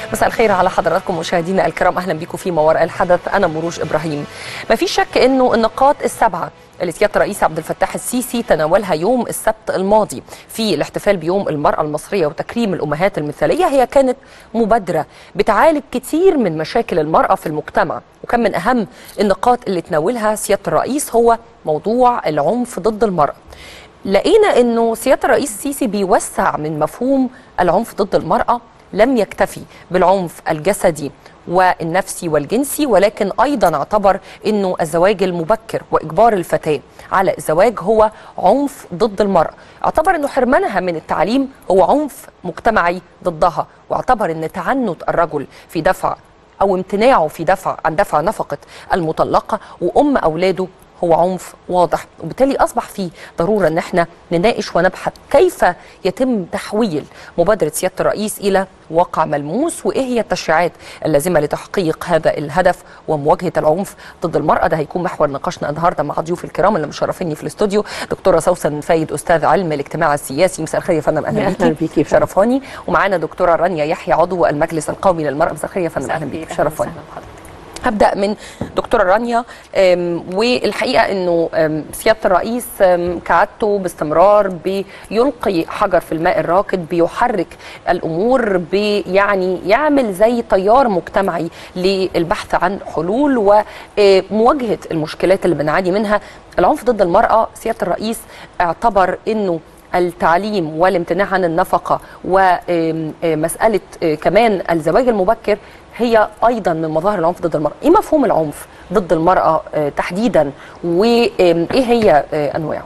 مساء الخير على حضراتكم مشاهدينا الكرام اهلا بكم في ما وراء الحدث انا مروج ابراهيم ما في شك انه النقاط السبعه اللي سياده الرئيس عبد الفتاح السيسي تناولها يوم السبت الماضي في الاحتفال بيوم المراه المصريه وتكريم الامهات المثاليه هي كانت مبادره بتعالج كتير من مشاكل المراه في المجتمع وكان من اهم النقاط اللي تناولها سياده الرئيس هو موضوع العنف ضد المراه لقينا انه سياده الرئيس السيسي بيوسع من مفهوم العنف ضد المراه لم يكتفي بالعنف الجسدي والنفسي والجنسي ولكن ايضا اعتبر انه الزواج المبكر واجبار الفتاه على الزواج هو عنف ضد المراه، اعتبر انه حرمانها من التعليم هو عنف مجتمعي ضدها، واعتبر ان تعنت الرجل في دفع او امتناعه في دفع عن دفع نفقه المطلقه وام اولاده هو عنف واضح وبالتالي اصبح في ضروره ان احنا نناقش ونبحث كيف يتم تحويل مبادره سياده الرئيس الى واقع ملموس وايه هي التشريعات اللازمه لتحقيق هذا الهدف ومواجهه العنف ضد المراه ده هيكون محور نقاشنا النهارده مع ضيوف الكرام اللي مشرفيني في الاستوديو دكتوره سوسن فايد استاذ علم الاجتماع السياسي مساء الخير يا فندم اهلا أهلاً بيكي بيكي. شرفاني ومعانا دكتوره رانيا يحيى عضو المجلس القومي للمراه مساء الخير يا فندم اهلا بيكي شرفاني هبدا من دكتوره رانيا أم، والحقيقه انه أم، سياده الرئيس أم، كعادته باستمرار بيلقي حجر في الماء الراكد بيحرك الامور بيعني يعمل زي تيار مجتمعي للبحث عن حلول ومواجهه المشكلات اللي بنعاني منها العنف ضد المراه سياده الرئيس اعتبر انه التعليم والامتناع عن النفقه ومساله كمان الزواج المبكر هي ايضا من مظاهر العنف ضد المراه، ايه مفهوم العنف ضد المراه آه، تحديدا وايه هي آه، انواعه؟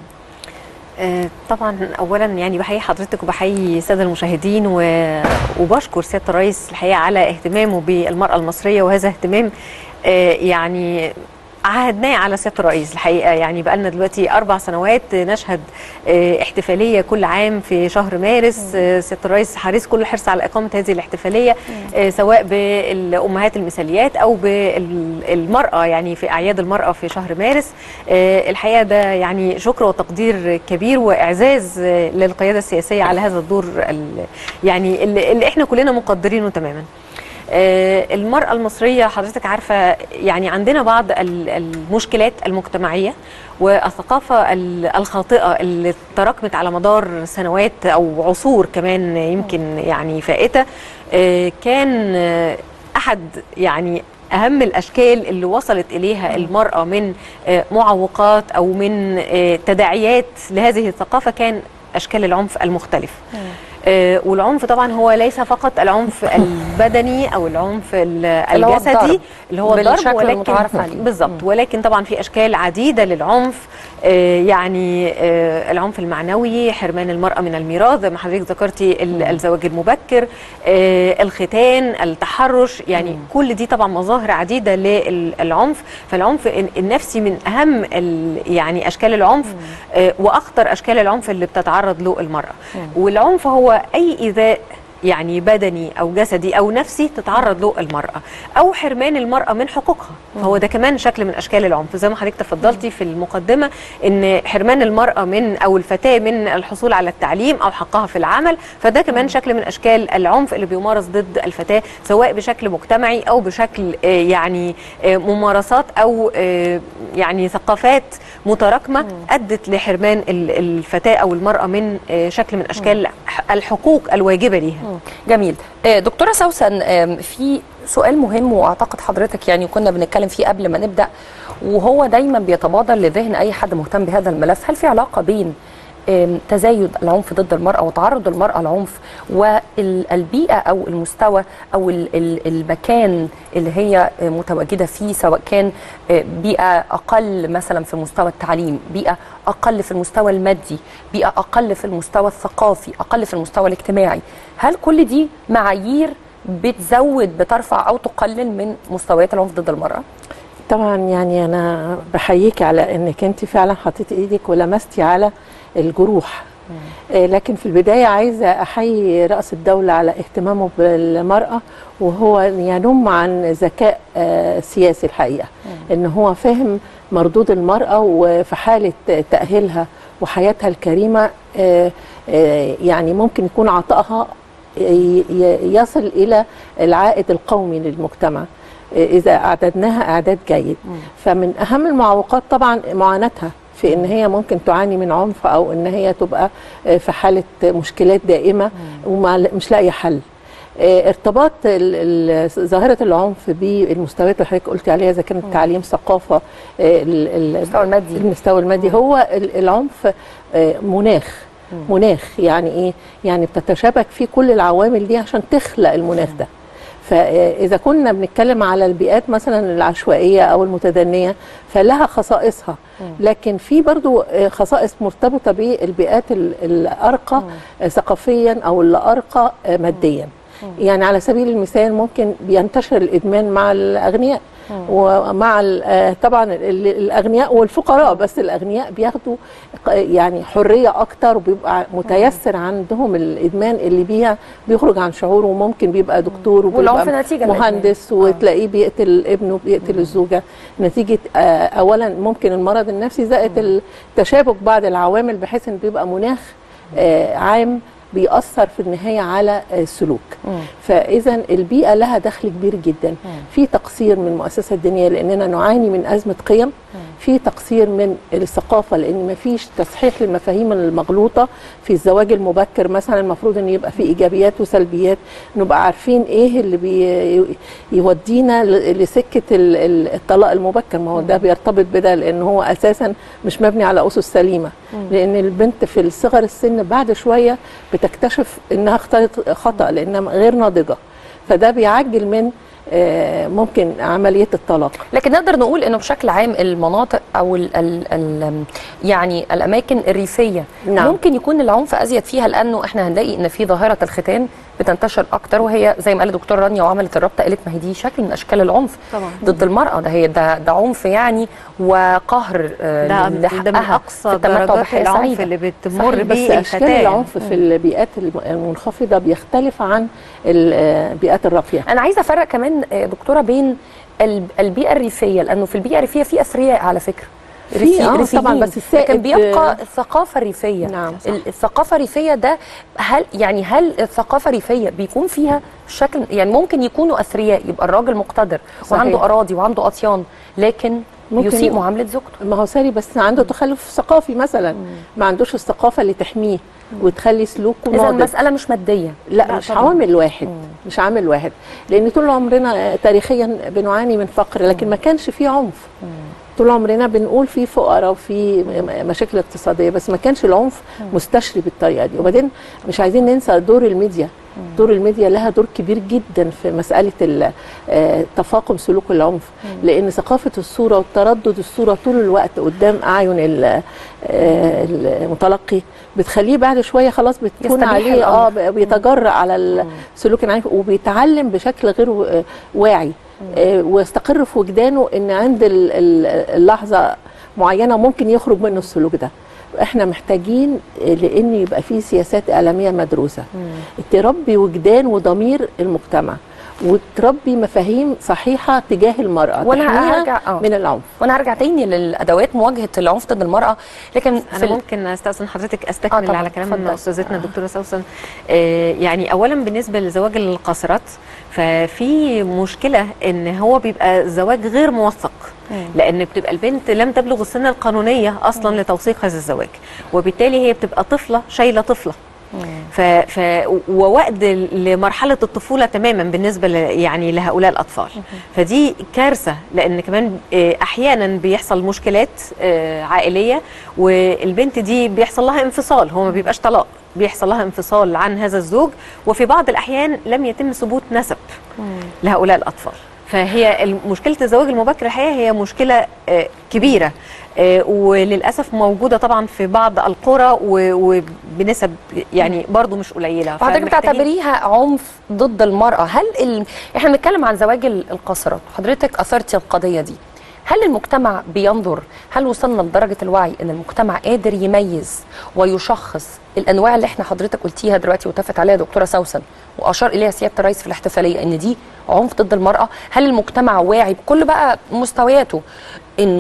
آه، طبعا اولا يعني بحيي حضرتك وبحيي الساده المشاهدين و- وبشكر سياده الرئيس الحقيقه على اهتمامه بالمراه المصريه وهذا اهتمام آه، يعني عهدناه على سياده الرئيس الحقيقه يعني بقى لنا دلوقتي اربع سنوات نشهد آه، احتفاليه كل عام في شهر مارس آه، سياده الرئيس حريص كل الحرص على اقامه هذه الاحتفاليه آه، سواء بالامهات المثاليات او بالمراه يعني في اعياد المراه في شهر مارس آه، الحقيقه ده يعني شكر وتقدير كبير واعزاز آه، للقياده السياسيه على هذا الدور ال- يعني اللي اللي احنا كلنا مقدرينه تماما آه، المرأة المصرية حضرتك عارفة يعني عندنا بعض ال- المشكلات المجتمعية والثقافة ال- الخاطئة اللي تراكمت على مدار سنوات أو عصور كمان يمكن يعني فائتة آه، كان آه، أحد يعني أهم الأشكال اللي وصلت إليها المرأة من آه، معوقات أو من آه، تداعيات لهذه الثقافة كان أشكال العنف المختلف آه، والعنف طبعا هو ليس فقط العنف البدني او العنف ال- اللي هو الضرب. الجسدي اللي هو الضرب بالشكل ولكن المتعارف عليه. بالظبط ولكن طبعا في اشكال عديده للعنف آه، يعني آه، العنف المعنوي حرمان المراه من الميراث زي ما حضرتك ذكرتي ال- الزواج المبكر آه، الختان التحرش يعني كل دي طبعا مظاهر عديده للعنف فالعنف الن- النفسي من اهم ال- يعني اشكال العنف آه، واخطر اشكال العنف اللي بتتعرض له المراه والعنف هو اي ايذاء يعني بدني او جسدي او نفسي تتعرض له المراه او حرمان المراه من حقوقها فهو ده كمان شكل من اشكال العنف زي ما حضرتك تفضلتي في المقدمه ان حرمان المراه من او الفتاه من الحصول على التعليم او حقها في العمل فده كمان شكل من اشكال العنف اللي بيمارس ضد الفتاه سواء بشكل مجتمعي او بشكل آه، يعني آه، ممارسات او آه، يعني ثقافات متراكمه ادت لحرمان ال- الفتاه او المراه من آه، شكل من اشكال الحقوق الواجبه ليها جميل آه، دكتوره سوسن آم، في سؤال مهم واعتقد حضرتك يعني كنا بنتكلم فيه قبل ما نبدا وهو دايما بيتبادر لذهن اي حد مهتم بهذا الملف هل في علاقه بين آم، تزايد العنف ضد المرأة وتعرض المرأة للعنف والبيئة أو المستوى أو ال- ال- المكان اللي هي آه، متواجدة فيه سواء كان آه، بيئة أقل مثلا في مستوى التعليم بيئة أقل في المستوى المادي بيئة أقل في المستوى الثقافي أقل في المستوى الاجتماعي هل كل دي معايير بتزود بترفع أو تقلل من مستويات العنف ضد المرأة؟ طبعا يعني انا بحييكي على انك انت فعلا حطيتي ايدك ولمستي على الجروح آه، لكن في البدايه عايزه احيي راس الدوله على اهتمامه بالمراه وهو ينم عن ذكاء آه، سياسي الحقيقه ان هو فاهم مردود المراه وفي حاله تاهيلها وحياتها الكريمه آه، آه، يعني ممكن يكون عطائها ي- ي- يصل الى العائد القومي للمجتمع اذا اعددناها اعداد جيد فمن اهم المعوقات طبعا معاناتها في ان هي ممكن تعاني من عنف او ان هي تبقى في حاله مشكلات دائمه ومش لاقيه حل آه، ارتباط ال- ال- ظاهره العنف بالمستويات اللي حضرتك قلتي عليها اذا كانت تعليم ثقافه آه، ال- ال- المستوى المادي. المستوى المادي هو ال- العنف آه، مناخ مناخ يعني ايه يعني بتتشابك فيه كل العوامل دي عشان تخلق المناخ ده فاذا كنا بنتكلم على البيئات مثلا العشوائيه او المتدنيه فلها خصائصها لكن في برضو آه، خصائص مرتبطه بالبيئات ال- الارقى آه، ثقافيا او الارقى آه، ماديا يعني على سبيل المثال ممكن بينتشر الادمان مع الاغنياء ومع ال- آه، طبعا ال- الاغنياء والفقراء بس الاغنياء بياخدوا ق- يعني حريه اكتر وبيبقى متيسر عندهم الادمان اللي بيها بيخرج عن شعوره وممكن بيبقى دكتور والعنف وبيبقى نتيجة للإدمان. مهندس وتلاقيه بيقتل ابنه بيقتل الزوجه نتيجه آه، اولا ممكن المرض النفسي زائد التشابك بعض العوامل بحيث ان بيبقى مناخ آه، عام بيأثر في النهاية على السلوك فإذا البيئة لها دخل كبير جدا في تقصير من المؤسسة الدينية لأننا نعاني من أزمة قيم في تقصير من الثقافة لأن ما فيش تصحيح للمفاهيم المغلوطة في الزواج المبكر مثلا المفروض أن يبقى في إيجابيات وسلبيات نبقى عارفين إيه اللي بي يودينا ل- لسكة ال- ال- الطلاق المبكر ما هو ده بيرتبط بده لأن هو أساسا مش مبني على أسس سليمة لأن البنت في الصغر السن بعد شوية بتكتشف إنها اختارت خطأ لأنها غير ناضجة فده بيعجل من آه، ممكن عملية الطلاق لكن نقدر نقول انه بشكل عام المناطق او ال ال ال يعني الاماكن الريفيه نعم. ممكن يكون العنف ازيد فيها لانه احنا هنلاقي ان في ظاهره الختان بتنتشر اكتر وهي زي ما قالت دكتور رانيا وعملت الرابطه قالت ما هي دي شكل من اشكال العنف طبعا. ضد المراه ده هي ده ده عنف يعني وقهر آه، ده ده من لحقها في اقصى التمتع درجات بحياة العنف سعيدة. اللي بتمر صحيح، بس بيه اشكال الفتاه العنف في البيئات الم- المنخفضه بيختلف عن البيئات الراقيه انا عايزه افرق كمان آه، دكتوره بين ال- البيئه الريفيه لانه في البيئه الريفيه في اثرياء على فكره في، ريفي- آه، ريفيين. طبعاً، بس السائد- لكن بيبقى الثقافه الريفيه نعم، صح. ال- الثقافه الريفيه ده هل يعني هل الثقافه الريفيه بيكون فيها شكل يعني ممكن يكونوا اثرياء يبقى الراجل مقتدر صحيح. وعنده اراضي وعنده اطيان لكن ممكن يسيء يبقى- معامله زوجته ما هو ساري بس عنده تخلف ثقافي مثلا ما عندوش الثقافه اللي تحميه وتخلي سلوكه اذا ناضج المساله مش ماديه لا, لا مش طبعاً. عامل واحد مش عامل واحد لان طول عمرنا تاريخيا بنعاني من فقر لكن ما كانش فيه عنف طول عمرنا بنقول في فقراء وفي م- مشاكل اقتصاديه بس ما كانش العنف مستشري بالطريقه دي وبعدين مش عايزين ننسى دور الميديا دور الميديا لها دور كبير جدا في مساله ال- آه، تفاقم سلوك العنف لان ثقافه الصوره وتردد الصوره طول الوقت قدام اعين ال- آه، المتلقي بتخليه بعد شويه خلاص بتكون يستبيح عليه اه الأمر. بيتجرأ على السلوك العنيف وبيتعلم بشكل غير و- واعي آه، ويستقر في وجدانه ان عند ال- ال- اللحظه معينه ممكن يخرج منه السلوك ده احنا محتاجين آه، لان يبقى في سياسات اعلاميه مدروسه تربي وجدان وضمير المجتمع وتربي مفاهيم صحيحه تجاه المراه وأنا تحميها هرجع- آه. من العنف وانا هرجع تاني للادوات مواجهه العنف ضد المراه لكن في انا ال- ممكن استاذن حضرتك آه استكمل طبعاً، على كلام اتفضل. استاذتنا الدكتوره سوسن آه يعني اولا بالنسبه لزواج القاصرات ففي مشكله ان هو بيبقى زواج غير موثق لان بتبقى البنت لم تبلغ السن القانونيه اصلا لتوثيق هذا الزواج وبالتالي هي بتبقى طفله شايله طفله ف... ف... ووقت لمرحله الطفوله تماما بالنسبه ل... يعني لهؤلاء الاطفال فدي كارثه لان كمان آه، احيانا بيحصل مشكلات آه، عائليه والبنت دي بيحصل لها انفصال هو ما بيبقاش طلاق بيحصل لها انفصال عن هذا الزوج وفي بعض الاحيان لم يتم ثبوت نسب لهؤلاء الاطفال فهي مشكله الزواج المبكر الحقيقه هي مشكله آه، كبيره آه، وللاسف موجوده طبعا في بعض القرى و- وبنسب يعني برضو مش قليله وحضرتك فمحتاجين- بتعتبريها عنف ضد المرأة هل ال... احنا بنتكلم عن زواج ال- القاصرات حضرتك أثرتي القضية دي هل المجتمع بينظر هل وصلنا لدرجة الوعي ان المجتمع قادر يميز ويشخص الانواع اللي احنا حضرتك قلتيها دلوقتي وتفت عليها دكتورة سوسن واشار اليها سيادة الرئيس في الاحتفالية ان دي عنف ضد المرأة هل المجتمع واعي بكل بقى مستوياته انه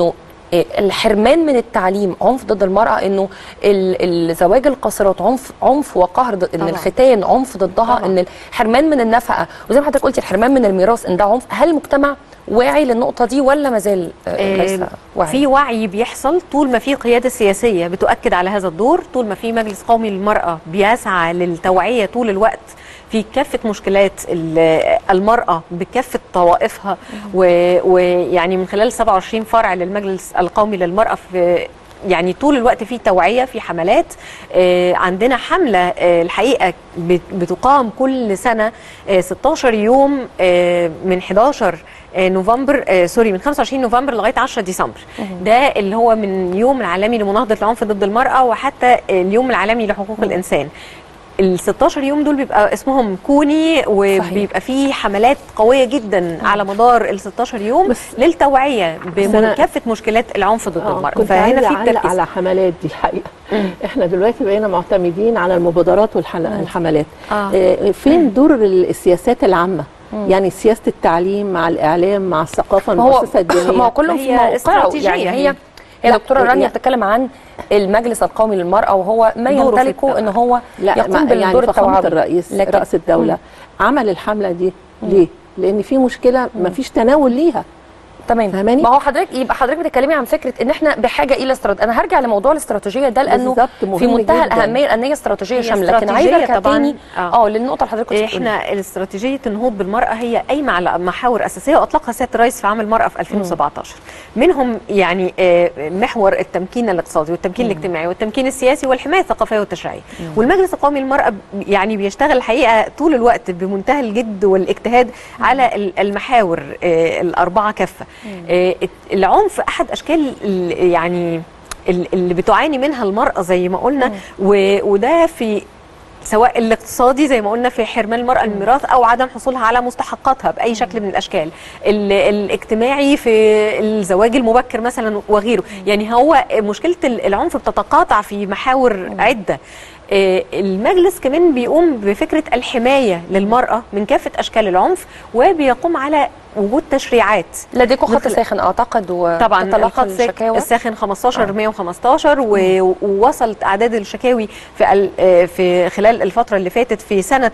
آه، الحرمان من التعليم عنف ضد المراه انه ال- الزواج القاصرات عنف عنف وقهر ضد ان طبعاً. الختان عنف ضدها طبعاً. ان الحرمان من النفقه وزي ما حضرتك قلتي الحرمان من الميراث ان ده عنف هل المجتمع واعي للنقطه دي ولا ما زال آه، ليس آه، واعي في وعي بيحصل طول ما في قياده سياسيه بتؤكد على هذا الدور طول ما في مجلس قومي للمراه بيسعى للتوعيه طول الوقت في كافه مشكلات ال- المراه بكافه طوائفها و- ويعني من خلال 27 فرع للمجلس القومي للمراه في يعني طول الوقت في توعيه في حملات آه، عندنا حمله آه، الحقيقه بت- بتقام كل سنه آه، 16 يوم آه، من 11 آه، نوفمبر آه، سوري من 25 نوفمبر لغايه 10 ديسمبر ده اللي هو من يوم العالمي لمناهضه العنف ضد المراه وحتى اليوم العالمي لحقوق الانسان ال 16 يوم دول بيبقى اسمهم كوني وبيبقى فيه حملات قويه جدا على مدار ال 16 يوم بس- للتوعيه بس أنا- بكافه مشكلات العنف ضد آه، المراه كنت فهنا عايزه في اعلق التركيز على حملات دي الحقيقه احنا دلوقتي بقينا معتمدين على المبادرات والحملات آه. آه. فين دور ال- السياسات العامه يعني سياسه التعليم مع الاعلام مع الثقافه ما هو المؤسسه الدينيه ما هو كله ما في هي موقعه استراتيجية يعني هي. هي هي لا، دكتوره رانيا يعني- بتتكلم عن المجلس القومي للمراه وهو ما دوره في يمتلكه ان الدولة. هو لا يقوم ما- يعني بالدور فخامه التوعوي الرئيس لكن- رئيس الدوله عمل الحمله دي ليه؟ لان في مشكله ما فيش تناول ليها تمام فاهماني؟ ما هو حضرتك يبقى حضرتك بتتكلمي عن فكره ان احنا بحاجه الى استراتيجيه انا هرجع لموضوع الاستراتيجيه ده لانه بالظبط، مهم في منتهى جداً. الاهميه لان هي استراتيجيه هي شامله لكن عايزه استراتيجية ارجع طبعاً. تاني آه. اه للنقطه اللي حضرتك كنت بتقوليها. احنا الاستراتيجيه النهوض بالمراه هي قايمه على محاور اساسيه واطلقها سياده الرئيس في عام المراه في 2017 منهم يعني آه، محور التمكين الاقتصادي والتمكين الاجتماعي والتمكين السياسي والحمايه الثقافيه والتشريعيه والمجلس القومي للمراه ب- يعني بيشتغل الحقيقه طول الوقت بمنتهى الجد والاجتهاد على ال- المحاور آه، الاربعه كافه آه، العنف احد اشكال ال- يعني ال- اللي بتعاني منها المراه زي ما قلنا و- وده في سواء الاقتصادي زي ما قلنا في حرمان المرأة الميراث أو عدم حصولها على مستحقاتها بأي شكل من الأشكال ال- الاجتماعي في الزواج المبكر مثلا وغيره يعني هو مشكلة ال- العنف بتتقاطع في محاور عدة آه، المجلس كمان بيقوم بفكرة الحماية للمرأة من كافة أشكال العنف وبيقوم على وجود تشريعات لديكم خط مثل- ساخن اعتقد طبعا وتتلقى الخط ساك- الشكاوى الساخن 15 115 و- ووصلت اعداد الشكاوي في ال- آه، في خلال الفتره اللي فاتت في سنه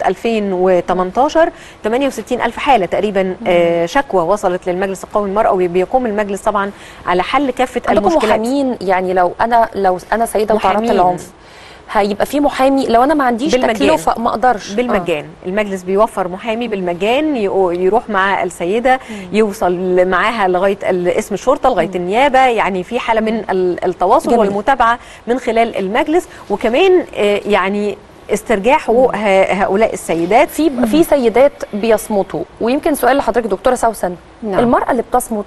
2018 68 الف حاله تقريبا آه، شكوى وصلت للمجلس القومي للمراه وبيقوم المجلس طبعا على حل كافه عندكم المشكلات محامين يعني لو انا لو انا سيده وتعرضت محامين. للعنف هيبقى في محامي لو انا ما عنديش بالمجان. تكلفه ما اقدرش بالمجان المجلس بيوفر محامي بالمجان يقو- يروح مع السيده يوصل معاها لغايه ال- اسم الشرطه لغايه النيابه يعني في حاله من ال- التواصل جميل. والمتابعه من خلال المجلس وكمان آه، يعني استرجاع حقوق ه- هؤلاء السيدات في في سيدات بيصمتوا ويمكن سؤال لحضرتك دكتوره سوسن نعم. المراه اللي بتصمت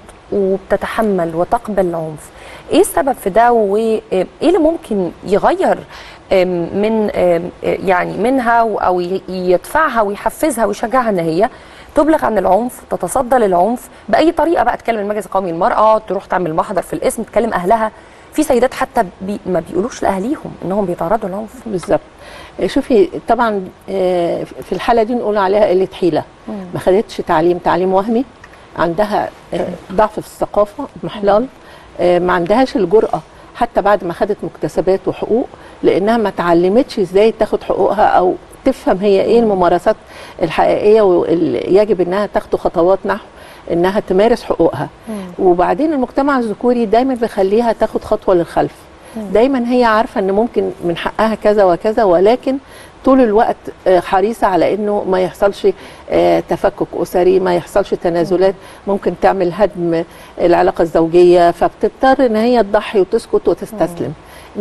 وبتتحمل وتقبل العنف ايه السبب في ده وايه اللي ممكن يغير آم، من آم، يعني منها و- او ي- يدفعها ويحفزها ويشجعها ان هي تبلغ عن العنف تتصدى للعنف باي طريقه بقى تكلم المجلس القومي للمراه تروح تعمل محضر في الاسم تكلم اهلها في سيدات حتى بي ما بيقولوش لاهليهم انهم بيتعرضوا للعنف بالظبط شوفي طبعا آه، في الحاله دي نقول عليها قله حيله ما خدتش تعليم تعليم وهمي عندها آه، ضعف في الثقافه محلال آه، ما عندهاش الجرأه حتى بعد ما خدت مكتسبات وحقوق لانها ما تعلمتش ازاي تاخد حقوقها او تفهم هي ايه الممارسات الحقيقيه واللي يجب انها تاخد خطوات نحو انها تمارس حقوقها وبعدين المجتمع الذكوري دايما بيخليها تاخد خطوه للخلف دايما هي عارفه ان ممكن من حقها كذا وكذا ولكن طول الوقت آه، حريصه على انه ما يحصلش آه، تفكك اسري ما يحصلش تنازلات ممكن تعمل هدم العلاقه الزوجيه فبتضطر ان هي تضحي وتسكت وتستسلم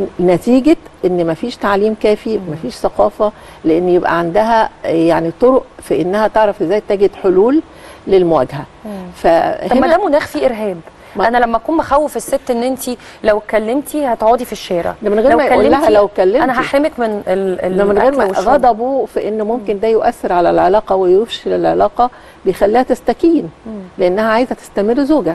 نتيجه ان ما فيش تعليم كافي ما فيش ثقافه لان يبقى عندها آه، يعني طرق في انها تعرف ازاي تجد حلول للمواجهه طب ما فهنا ده مناخ فيه ارهاب ما- انا لما اكون مخوف الست ان انت لو اتكلمتي هتقعدي في الشارع ده من غير لو ما يقول لها كلمتي لو كلمتي انا هحرمك من ال ده من غير الأكل ما والشرب. غضبه في ان ممكن ده يؤثر على العلاقه ويفشل العلاقه بيخليها تستكين لانها عايزه تستمر زوجه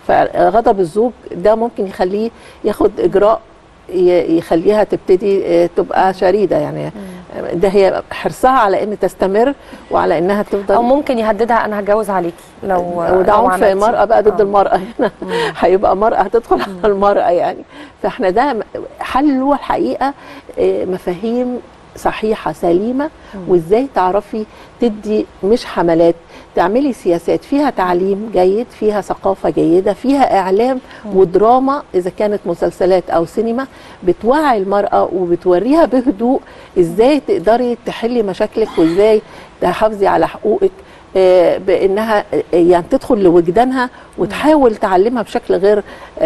فغضب الزوج ده ممكن يخليه ياخد اجراء ي- يخليها تبتدي آه، تبقى شريده يعني ده هي حرصها على ان تستمر وعلى انها تفضل او ممكن يهددها انا هتجوز عليكي لو وده لو عنف عملتي. المرأة بقى ضد آه. المرأة هنا هيبقى مرأة هتدخل على المرأة يعني فاحنا ده حله الحقيقة آه، مفاهيم صحيحة سليمة وازاي تعرفي تدي مش حملات تعملي سياسات فيها تعليم جيد فيها ثقافة جيدة فيها إعلام ودراما إذا كانت مسلسلات أو سينما بتوعي المرأة وبتوريها بهدوء إزاي تقدري تحلي مشاكلك وإزاي تحافظي على حقوقك آه، بانها آه، يعني تدخل لوجدانها وتحاول تعلمها بشكل غير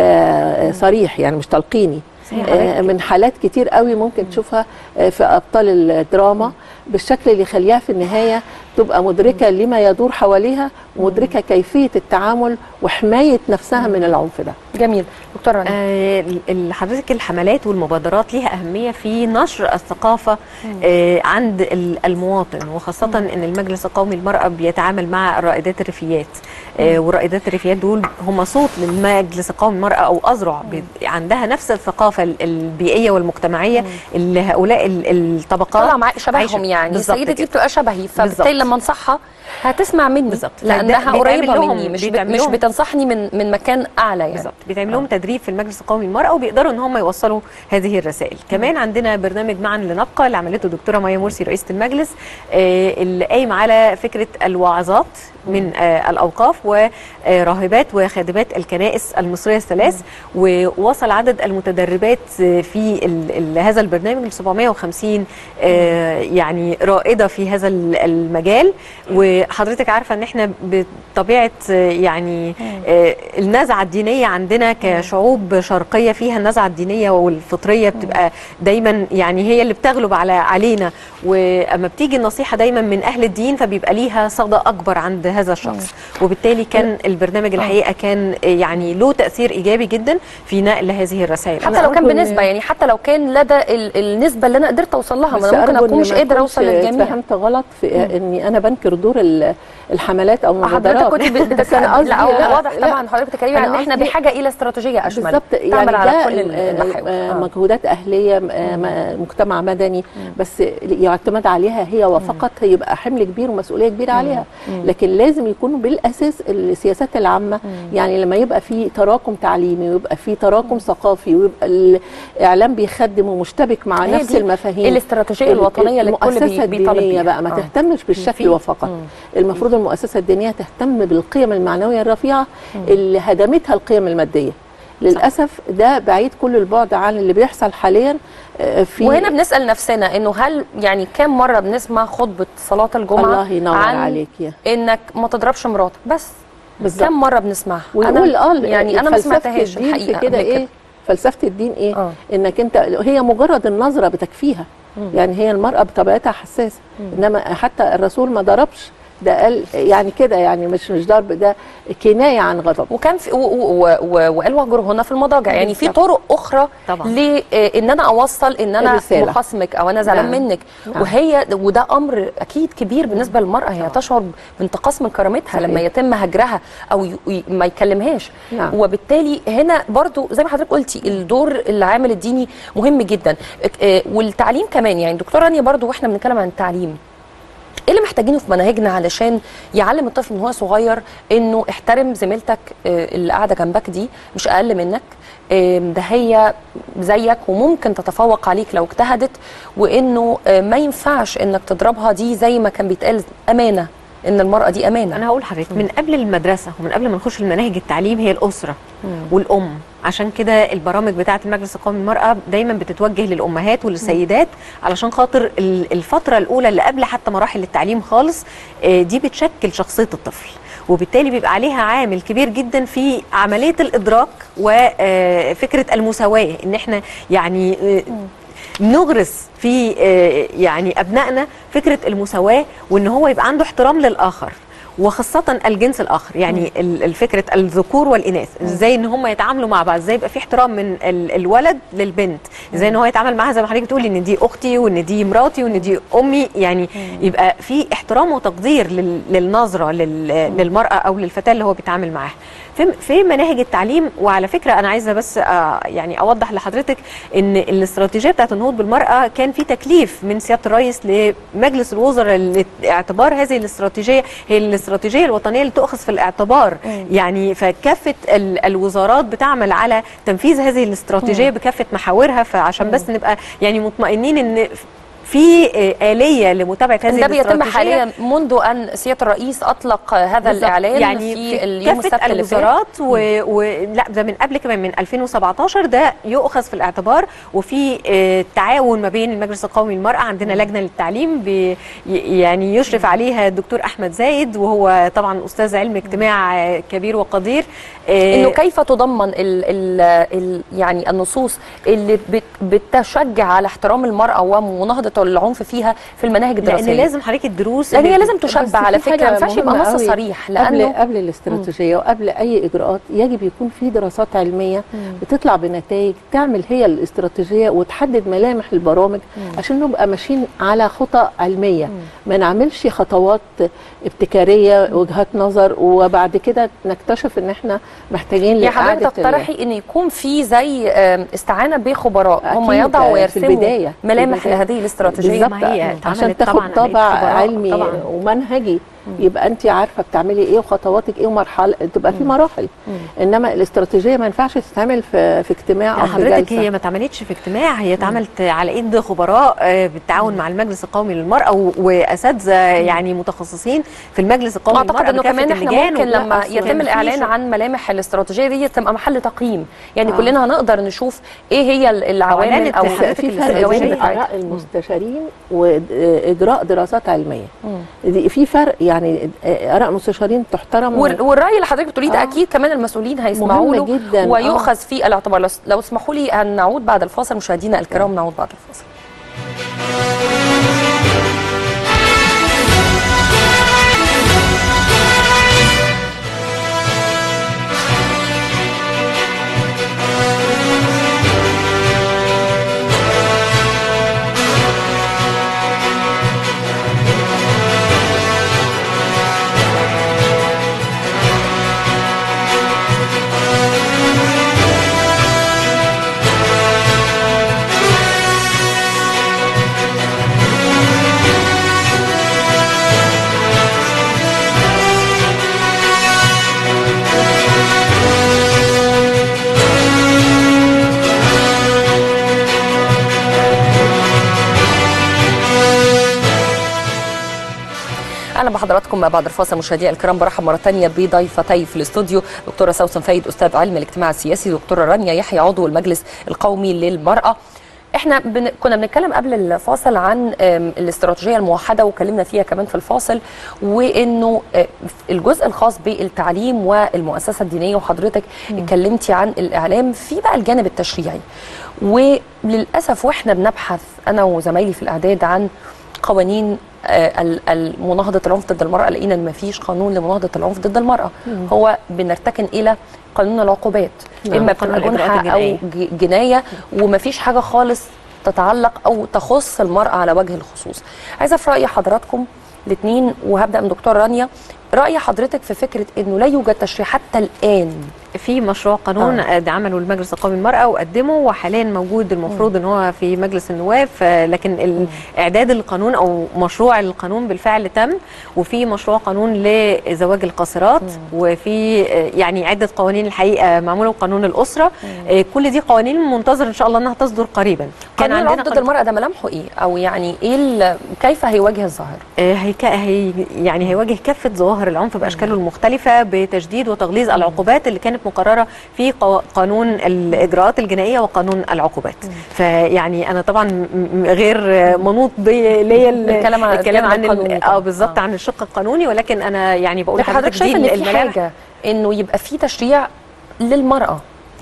آه، صريح يعني مش تلقيني صحيح. آه، من حالات كتير قوي ممكن تشوفها آه، في ابطال الدراما بالشكل اللي يخليها في النهايه تبقى مدركه لما يدور حواليها ومدركه كيفيه التعامل وحمايه نفسها من العنف ده جميل دكتور رنا آه، ال- حضرتك الحملات والمبادرات ليها أهمية في نشر الثقافة آه، عند ال- المواطن وخاصة أن المجلس القومي للمرأة بيتعامل مع رائدات الريفيات آه، ورائدات الريفيات دول هم صوت للمجلس القومي للمرأة أو أذرع بي- عندها نفس الثقافة ال- البيئية والمجتمعية اللي هؤلاء ال- الطبقات طلع معايا شبههم عايشة. يعني بالظبط السيده دي كده. بتبقى شبهي فبالتالي بالظبط. لما انصحها هتسمع مني بالظبط. لانها فده قريبه بيتعمل لهم- مني مش بت... بيتعمل مش لهم- بتنصحني من من مكان اعلى يعني بالظبط بيتعمل لهم تدريب في المجلس القومي للمراه وبيقدروا ان هم يوصلوا هذه الرسائل كمان عندنا برنامج معا لنبقى اللي عملته الدكتوره مايا مرسي رئيسه المجلس آه، اللي قايم على فكره الوعظات من آه، الاوقاف وراهبات وخادمات الكنائس المصريه الثلاث ووصل عدد المتدربات آه، في ال- ال- هذا البرنامج ل 750 آه، يعني رائده في هذا ال- المجال وحضرتك عارفه ان احنا بطبيعه آه، يعني آه، النزعه الدينيه عندنا كشعوب شرقيه فيها النزعه الدينيه والفطريه بتبقى دايما يعني هي اللي بتغلب على علينا واما بتيجي النصيحه دايما من اهل الدين فبيبقى ليها صدى اكبر عند هذا الشخص وبالتالي كان البرنامج الحقيقه كان آه، يعني له تاثير ايجابي جدا في نقل هذه الرسائل حتى لو كان أرجو إن- بنسبه يعني حتى لو كان لدى ال- النسبه اللي انا قدرت اوصل لها ما بس انا ممكن أرجو اكون إن مش ما قادره أكونش اوصل للجميع فهمت غلط في اني انا بنكر دور ال- الحملات او المبادرات حضرتك كنت بت- بس أنا قصدي- لا هو لا، واضح لا. طبعا حضرتك بتتكلمي أنا عن ان احنا قصدي- بحاجه الى استراتيجيه اشمل بالظبط يعني تعمل على ده كل ال- ال- المحاور آه، آه. مجهودات اهليه آه، م- مجتمع مدني بس يعتمد عليها هي وفقط هيبقى حمل كبير ومسؤوليه كبيره عليها لكن لازم يكونوا بالاساس السياسات العامه يعني لما يبقى في تراكم تعليمي ويبقى في تراكم ثقافي ويبقى الاعلام بيخدم ومشتبك مع هي نفس دي المفاهيم الاستراتيجيه الوطنيه اللي الكل المؤسسه بي- بيطالب الدينيه بيها بقى ما آه. تهتمش بالشكل في- وفقط المفروض المؤسسه الدينيه تهتم بالقيم المعنويه الرفيعه اللي هدمتها القيم الماديه للاسف ده بعيد كل البعد عن اللي بيحصل حاليا آه، في وهنا بنسال نفسنا انه هل يعني كام مره بنسمع خطبه صلاه الجمعه الله ينور عن عليك يا انك ما تضربش مراتك بس بالظبط. كم مره بنسمعها ونقول اه يعني انا ما فلسفة سمعتهاش الدين الحقيقه في كده قبل ايه فلسفه الدين ايه آه. انك انت هي مجرد النظره بتكفيها يعني هي المراه بطبيعتها حساسه انما حتى الرسول ما ضربش ده قال يعني كده يعني مش مش ضرب ده كنايه عن غضب وكان في و- و- و- وقال واهجرهن في المضاجع يعني في بالظبط. طرق اخرى طبعا. لان انا اوصل ان انا الرسالة. مخاصمك او انا زعلان نعم. منك نعم. وهي وده امر اكيد كبير بالنسبه للمراه هي تشعر بانتقاص من كرامتها صحيح. لما يتم هجرها او ي- ي- ما يكلمهاش نعم. وبالتالي هنا برضو زي ما حضرتك قلتي الدور العامل الديني مهم جدا آه، والتعليم كمان يعني دكتوره رانيا برضو واحنا بنتكلم عن التعليم ايه اللي محتاجينه في مناهجنا علشان يعلم الطفل من هو صغير انه احترم زميلتك آه، اللي قاعده جنبك دي مش اقل منك آم، ده هي زيك وممكن تتفوق عليك لو اجتهدت وانه آه، ما ينفعش انك تضربها دي زي ما كان بيتقال امانه ان المراه دي امانه انا هقول لحضرتك من قبل المدرسه ومن قبل ما نخش المناهج التعليم هي الاسره والام عشان كده البرامج بتاعه المجلس القومي للمراه دايما بتتوجه للامهات وللسيدات علشان خاطر ال- الفتره الاولى اللي قبل حتى مراحل التعليم خالص آه، دي بتشكل شخصيه الطفل وبالتالي بيبقى عليها عامل كبير جدا في عمليه الادراك وفكره المساواه ان احنا يعني آه، نغرس في آه، يعني ابنائنا فكره المساواه وان هو يبقى عنده احترام للاخر وخاصه الجنس الاخر يعني ال- الفكره الذكور والاناث ازاي ان هم يتعاملوا مع بعض ازاي يبقى في احترام من ال- الولد للبنت ازاي ان هو يتعامل معاها زي ما حضرتك بتقولي ان دي اختي وان دي مراتي وان دي امي يعني يبقى في احترام وتقدير لل- للنظره لل- للمراه او للفتاه اللي هو بيتعامل معاها في في مناهج التعليم وعلى فكره انا عايزه بس آه، يعني اوضح لحضرتك ان الاستراتيجيه بتاعت النهوض بالمراه كان في تكليف من سياده الرئيس لمجلس الوزراء لاعتبار هذه الاستراتيجيه هي الاستراتيجيه الوطنيه اللي تؤخذ في الاعتبار يعني فكافه ال- الوزارات بتعمل على تنفيذ هذه الاستراتيجيه بكافه محاورها فعشان بس نبقى يعني مطمئنين ان في آه، آلية لمتابعة هذه ده بيتم الاستراتيجية حاليا منذ ان سياده الرئيس اطلق هذا بالظبط. الاعلان يعني في اليوم كافة السبت اللي فات الوزارات و... و... لا ده من قبل كمان من 2017 ده يؤخذ في الاعتبار وفي آه، تعاون ما بين المجلس القومي للمرأة عندنا لجنة للتعليم ب... ي- يعني يشرف عليها الدكتور أحمد زايد وهو طبعا أستاذ علم اجتماع آه، كبير وقدير آه، انه كيف تضمن ال ال ال يعني النصوص اللي بت بتشجع على احترام المراه ومناهضه العنف فيها في المناهج لأن الدراسيه لازم حضرتك الدروس لان هي اللي- لازم بس تشبع على في فكره ما حاجة ينفعش يبقى مهمة نص قوي صريح قبل لانه قبل الاستراتيجيه وقبل اي اجراءات يجب يكون في دراسات علميه بتطلع بنتائج تعمل هي الاستراتيجيه وتحدد ملامح البرامج عشان نبقى ماشيين على خطى علميه ما نعملش خطوات ابتكاريه وجهات نظر وبعد كده نكتشف ان احنا محتاجين يا حضرتك لإعادة ال- تقترحي ان يكون في زي آم، استعانه بخبراء هم أكيد، يضعوا في ويرسموا البداية، في ملامح البداية. لهذه الاستراتيجيه بالظبط ما هي عشان اتعملت تاخد طبعاً على طابع إيد خبراء علمي طبعاً. ومنهجي يبقى انت عارفه بتعملي ايه وخطواتك ايه ومرحله تبقى في مراحل انما الاستراتيجيه ما ينفعش تتعمل في في اجتماع او في حضرتك جلسه هي ما اتعملتش في اجتماع هي اتعملت على ايد خبراء آه، بالتعاون مع المجلس القومي للمراه و- واساتذه يعني متخصصين في المجلس القومي اعتقد للمراه انه بكافة كمان احنا اللجان ممكن ولا لما أصل كان يتم في الاعلان شغل. عن ملامح الاستراتيجيه دي تبقى محل تقييم يعني آه. كلنا هنقدر نشوف ايه هي ال- العوامل أعلنت او حضرتك في فرق الاستراتيجية بين بتاعتها. اراء المستشارين واجراء دراسات علميه دي في فرق يعني اراء المستشارين تحترم وال- والراي اللي حضرتك بتقوليه ده آه. اكيد كمان المسؤولين هيسمعوا مهم له جداً، ويؤخذ في الاعتبار لو- لو اسمحوا لي ان نعود بعد الفاصل مشاهدينا الكرام نعود بعد الفاصل اهلا بحضراتكم بعد الفاصل مشاهدينا الكرام برحب مره ثانيه بضيفتي في الاستوديو دكتوره سوسن فايد استاذ علم الاجتماع السياسي دكتوره رانيا يحيى عضو المجلس القومي للمراه احنا بن... كنا بنتكلم قبل الفاصل عن آم، الاستراتيجيه الموحده وكلمنا فيها كمان في الفاصل وانه آه، الجزء الخاص بالتعليم والمؤسسه الدينيه وحضرتك اتكلمتي عن الاعلام في بقى الجانب التشريعي وللاسف واحنا بنبحث انا وزمايلي في الاعداد عن قوانين آه، ال- ال- مناهضه العنف ضد المراه لقينا ان ما فيش قانون لمناهضه العنف ضد المراه هو بنرتكن الى قانون العقوبات نعم، اما قانون بتبقى الإجراءات جنحه او الجنائية. ج- جنايه وما فيش حاجه خالص تتعلق او تخص المراه على وجه الخصوص عايزه في راي حضراتكم الاثنين وهبدا من دكتور رانيا راي حضرتك في فكره انه لا يوجد تشريع حتى الان في مشروع قانون آه. عمله المجلس القومي للمرأة وقدمه وحاليا موجود المفروض ان هو في مجلس النواب آه، لكن اعداد القانون او مشروع القانون بالفعل تم وفي مشروع قانون لزواج القاصرات وفي آه، يعني عدة قوانين الحقيقة معمولة وقانون الأسرة آه، كل دي قوانين منتظر ان شاء الله انها تصدر قريبا قانون العنف ضد قانون- المراه ده ملامحه ايه او يعني ايه ال- كيف هيواجه الظاهره آه، هيك هي يعني هيواجه كافه ظواهر العنف باشكاله المختلفه بتشديد وتغليظ العقوبات اللي كانت مقرره في قوا- قانون الاجراءات الجنائيه وقانون العقوبات فيعني انا طبعا م- م- غير آه، منوط بي- ليا ال- الكلام عن- الكلام الجانب عن ال- القانوني طبعاً. اه بالظبط آه. عن الشق القانوني ولكن انا يعني بقول لكن حضرتك دي شايفه ان في الملامح. حاجه انه يبقى في تشريع للمراه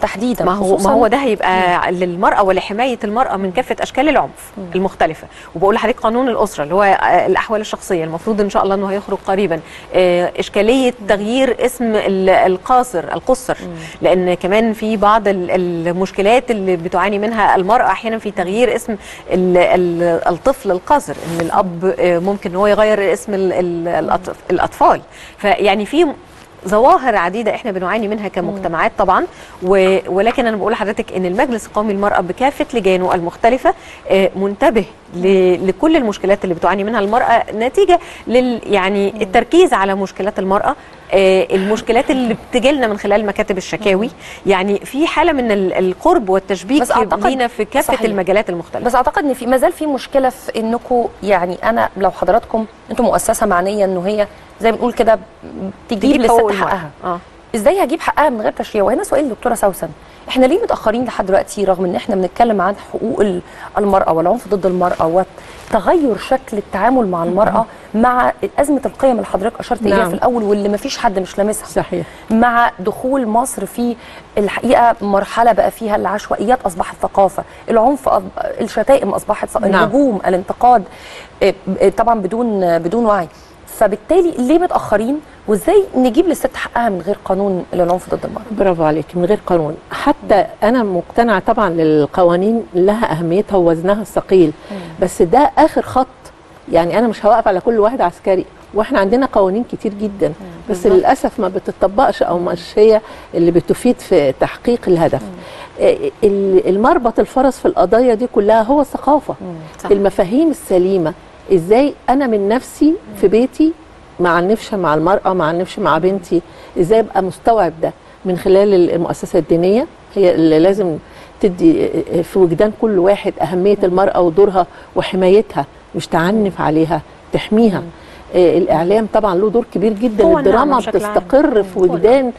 تحديدا ما هو خصوصاً- ما هو ده هيبقى للمراه ولحمايه المراه من كافه اشكال العنف المختلفه وبقول لحضرتك قانون الاسره اللي هو آه، الاحوال الشخصيه المفروض ان شاء الله انه هيخرج قريبا آه، اشكاليه تغيير اسم ال- القاصر القصر لان كمان في بعض ال- المشكلات اللي بتعاني منها المراه احيانا في تغيير اسم ال- ال- الطفل القاصر ان الاب آه، ممكن ان هو يغير اسم ال- ال- الأطف- الاطفال فيعني في ظواهر عديدة احنا بنعاني منها كمجتمعات طبعا و... ولكن انا بقول لحضرتك ان المجلس القومي للمرأة بكافة لجانه المختلفة آه، منتبه ل... لكل المشكلات اللي بتعاني منها المرأة نتيجة لل يعني التركيز على مشكلات المرأة آه، المشكلات اللي بتجيلنا من خلال مكاتب الشكاوي يعني في حالة من ال- القرب والتشبيك بس أعتقد- لينا في كافة صحيح. المجالات المختلفة بس اعتقد ان في ما زال في مشكله في انكم يعني انا لو حضراتكم انتم مؤسسه معنيه انه هي زي ما بنقول كده تجيب للست حقوق المرأة. حقها اه ازاي هجيب حقها من غير تشريع وهنا سؤال دكتوره سوسن احنا ليه متاخرين لحد دلوقتي رغم ان احنا بنتكلم عن حقوق ال- المراه والعنف ضد المراه وتغير شكل التعامل مع المراه مع ازمه القيم اللي حضرتك اشرت اليها نعم. في الاول واللي ما فيش حد مش لامسها صحيح مع دخول مصر في الحقيقه مرحله بقى فيها العشوائيات اصبحت ثقافه، العنف أص- الشتائم اصبحت ث- نعم. الهجوم، الانتقاد إيه، ب- طبعا بدون بدون وعي. فبالتالي ليه متاخرين وازاي نجيب للست حقها من غير قانون للعنف ضد المراه؟ برافو عليك من غير قانون حتى انا مقتنعه طبعا للقوانين لها اهميتها ووزنها الثقيل بس ده اخر خط يعني انا مش هوقف على كل واحد عسكري واحنا عندنا قوانين كتير جدا بس للاسف ما بتطبقش او مش هي اللي بتفيد في تحقيق الهدف آه، ال- المربط الفرس في القضايا دي كلها هو الثقافه صح. المفاهيم السليمه ازاي انا من نفسي في بيتي ما عنفش مع المرأة ما عنفش مع بنتي ازاي ابقى مستوعب ده من خلال المؤسسة الدينية هي اللي لازم تدي في وجدان كل واحد أهمية المرأة ودورها وحمايتها مش تعنف عليها تحميها آه، الإعلام طبعا له دور كبير جدا هو النعمة الدراما بشكل عام. بتستقر في هو النعمة. وجدان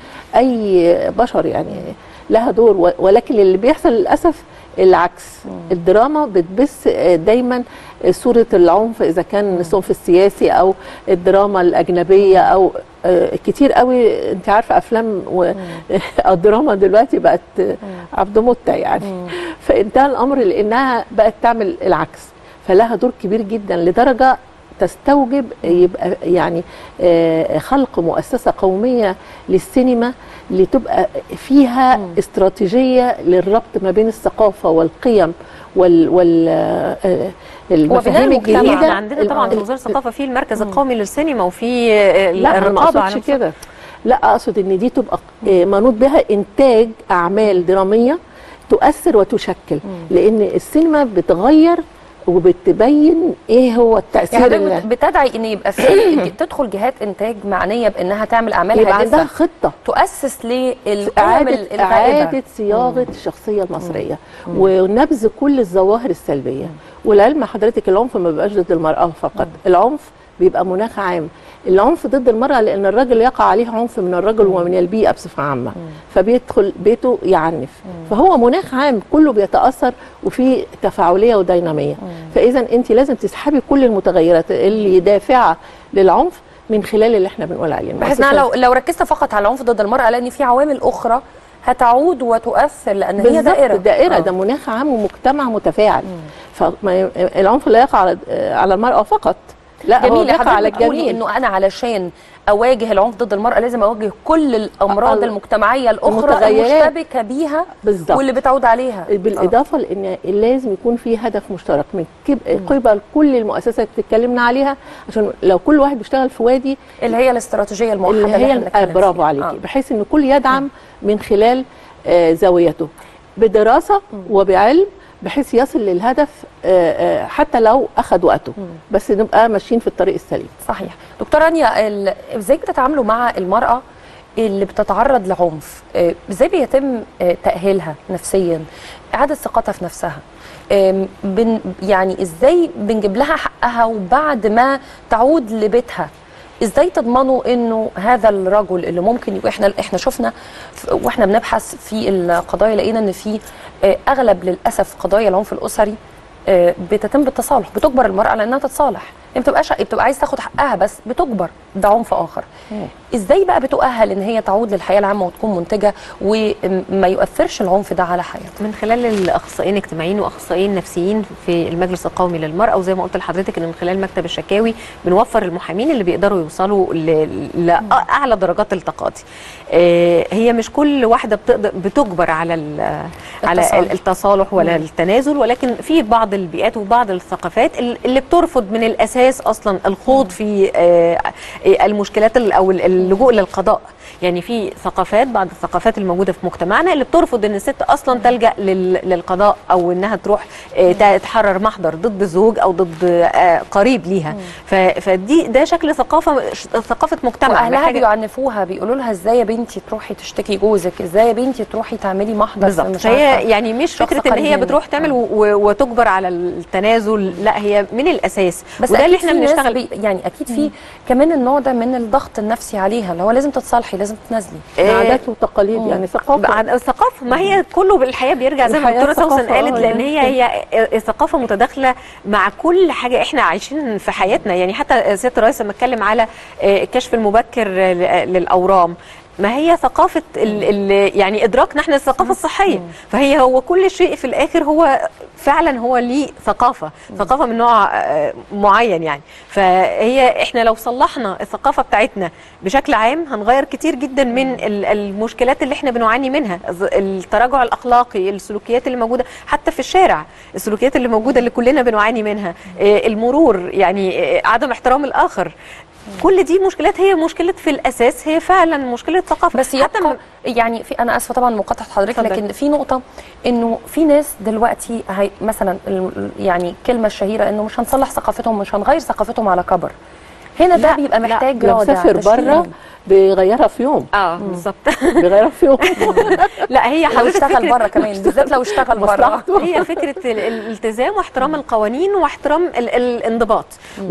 أي بشر يعني لها دور و- ولكن اللي بيحصل للأسف العكس الدراما بتبث آه، دايما صورة العنف إذا كان الصنف السياسي أو الدراما الأجنبية أو آه، كتير قوي أنت عارفة أفلام والدراما دلوقتي بقت آه، عبد متة يعني فانتهى الأمر لأنها بقت تعمل العكس فلها دور كبير جدا لدرجة تستوجب يبقى يعني آه، خلق مؤسسة قومية للسينما لتبقى فيها استراتيجية للربط ما بين الثقافة والقيم وال, وال آه، المفاهيم المجتمع. الجديدة احنا عندنا طبعا في ال- وزاره الثقافه في المركز القومي للسينما وفي آه، لا انا ما الرقابه على اقصدش كده لا اقصد ان دي تبقى آه، منوط بها انتاج اعمال دراميه تؤثر وتشكل لان السينما بتغير وبتبين ايه هو التاثير يعني اللي حضرتك بتدعي ان يبقى في تدخل جهات انتاج معنيه بانها تعمل اعمال يبقى عندها هادفه خطه تؤسس للقيم إعادة, الغائبه إعادة صياغة الشخصية المصرية ونبذ كل الظواهر السلبية والعلم حضرتك العنف ما بيبقاش ضد المرأة فقط العنف بيبقى مناخ عام العنف ضد المرأة لأن الراجل يقع عليه عنف من الرجل ومن البيئة بصفة عامة فبيدخل بيته يعنف فهو مناخ عام كله بيتأثر وفي تفاعلية ودينامية فإذا أنت لازم تسحبي كل المتغيرات اللي دافعة للعنف من خلال اللي احنا بنقول عليه بحيث انها لو لو ركزت فقط على العنف ضد المراه لان في عوامل اخرى هتعود وتؤثر لان هي بالظبط، دائره دائره آه. ده مناخ عام ومجتمع متفاعل فالعنف لا يقع على على المراه فقط لا هو جميل بيقع على حضرتك بتقولي الجميع انه انا علشان اواجه العنف ضد المراه لازم اواجه كل الامراض ال- المجتمعيه الاخرى المتغيرات. المشتبكه بيها بالظبط واللي بتعود عليها بالاضافه لان لازم يكون في هدف مشترك من كب- قبل كل المؤسسات اللي اتكلمنا عليها عشان لو كل واحد بيشتغل في وادي آه. اللي هي الاستراتيجيه الموحده اللي اللي هي احنا بنتكلم آه، برافو فيها. عليكي آه. بحيث ان كل يدعم من خلال آه، زاويته بدراسه وبعلم بحيث يصل للهدف آه، آه، حتى لو اخذ وقته بس نبقى ماشيين في الطريق السليم صحيح دكتوره رانيا ال- ازاي بتتعاملوا مع المراه اللي بتتعرض لعنف آه، ازاي بيتم آه، تاهيلها نفسيا اعاده ثقتها في نفسها آم، بن يعني ازاي بنجيب لها حقها وبعد ما تعود لبيتها ازاي تضمنوا انه هذا الرجل اللي ممكن يبقى احنا احنا شفنا ف- واحنا بنبحث في القضايا لقينا ان في آه، اغلب للاسف قضايا العنف الاسري آه، بتتم بالتصالح بتجبر المراه على انها تتصالح هي بتبقاش بتبقى عايز تاخد حقها بس بتجبر ده عنف اخر ازاي بقى بتؤهل ان هي تعود للحياه العامه وتكون منتجه وما يؤثرش العنف ده على حياتها من خلال الاخصائيين الاجتماعيين واخصائيين نفسيين في المجلس القومي للمراه وزي ما قلت لحضرتك ان من خلال مكتب الشكاوي بنوفر المحامين اللي بيقدروا يوصلوا ل- لاعلى درجات التقاضي آه، هي مش كل واحده بتقدر بتجبر على ال- على التصالح. التصالح ولا التنازل ولكن في بعض البيئات وبعض الثقافات اللي بترفض من الاساس اصلا الخوض في آه، آه، المشكلات ال- او اللجوء للقضاء يعني في ثقافات بعض الثقافات الموجوده في مجتمعنا اللي بترفض ان الست اصلا تلجا لل- للقضاء او انها تروح آه، ت- تحرر محضر ضد زوج او ضد آه، قريب ليها ف- فدي ده شكل ثقافه ش- ثقافه مجتمع واهلها محتاجة- بيعنفوها بيقولوا لها ازاي يا بنتي تروحي تشتكي جوزك ازاي يا بنتي تروحي تعملي محضر بالظبط مش فهي عارفة. يعني مش شخص فكره ان قريب هي منك. بتروح تعمل آه. و- و- وتجبر على التنازل لا هي من الاساس بس وده اللي أكيد احنا في ناس بنشتغل بي يعني اكيد في كمان النوع ده من الضغط النفسي عليها اللي هو لازم تتصالحي لازم تتنازلي آه، عادات وتقاليد يعني ثقافه عن الثقافه ما هي كله بالحياه بيرجع زي ما الحياة الدكتوره سوسن ثقافة، قالت آه، لان يعني. هي هي الثقافه متداخله مع كل حاجه احنا عايشين في حياتنا يعني حتى سياده الرئيس لما اتكلم على آه، الكشف المبكر ل- للاورام ما هي ثقافة ال ال يعني إدراكنا احنا الثقافة الصحية فهي هو كل شيء في الآخر هو فعلا هو ليه ثقافة ثقافة من نوع آه، معين يعني فهي احنا لو صلحنا الثقافة بتاعتنا بشكل عام هنغير كتير جدا من ال- المشكلات اللي احنا بنعاني منها الز- التراجع الأخلاقي السلوكيات اللي موجودة حتى في الشارع السلوكيات اللي موجودة اللي كلنا بنعاني منها آه، المرور يعني آه، عدم احترام الآخر كل دي مشكلات هي مشكلة في الأساس هي فعلا مشكلة ثقافة بس حتى يبقى يعني في انا اسفه طبعا مقاطعه حضرتك اتفضل. لكن في نقطه انه في ناس دلوقتي هي مثلا ال- يعني الكلمه الشهيره انه مش هنصلح ثقافتهم مش هنغير ثقافتهم على كبر هنا ده لا، بيبقى لا. محتاج لو رادع سافر تشريعي. بره بيغيرها في يوم اه بالظبط بيغيرها في يوم لا هي لو حضرتك اشتغل فكرة- بره كمان بالذات لو اشتغل بره مصلحته هي فكره ال- الالتزام واحترام القوانين واحترام ال- الانضباط